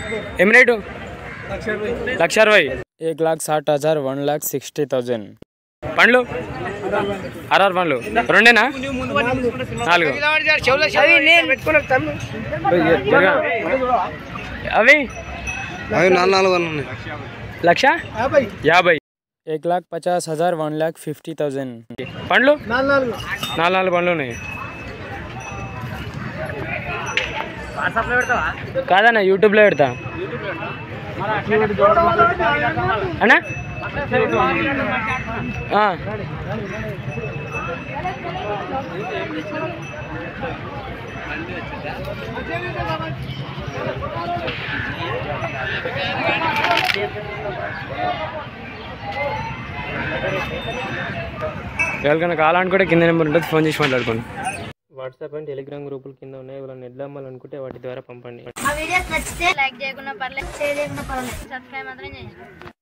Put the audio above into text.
ఏం రేటు లక్ష అరవై ఏక్ లాక్ సాట్ హజార్ వన్ లాక్ సిక్స్టీ థౌజండ్ పండ్లు ఆర్ఆర్ పండ్లు రెండేనా నాలుగు జరగా. అవి అవి నాలుగు నాలుగు వందలు ఉన్నాయి లక్ష యాభై ఏక్ లాక్ పచాస్ హజార్ వన్ లాక్ ఫిఫ్టీ థౌజండ్ పండ్లు నాలుగు నాలుగు పండ్లు ఉన్నాయి కాదన్నా యూట్యూబ్లో పెడతా అన్నా ఆ. ఎవరికైనా కావాలనుకుంటే కింద నెంబర్ ఉంటుంది ఫోన్ చేసి మాట్లాడుకోండి వాట్సాప్ అండ్ టెలిగ్రామ్ గ్రూపులు కింద ఉన్నాయి వాళ్ళని ఎడ్లు అమ్మాలనుకుంటే వాటి ద్వారా పంపండి ఆ వీడియోస్ నచ్చితే లైక్ చేయకుండా పర్లేదు షేర్ చేయకుండా పర్లేదు సబ్స్క్రైబ్ మాత్రం చేయండి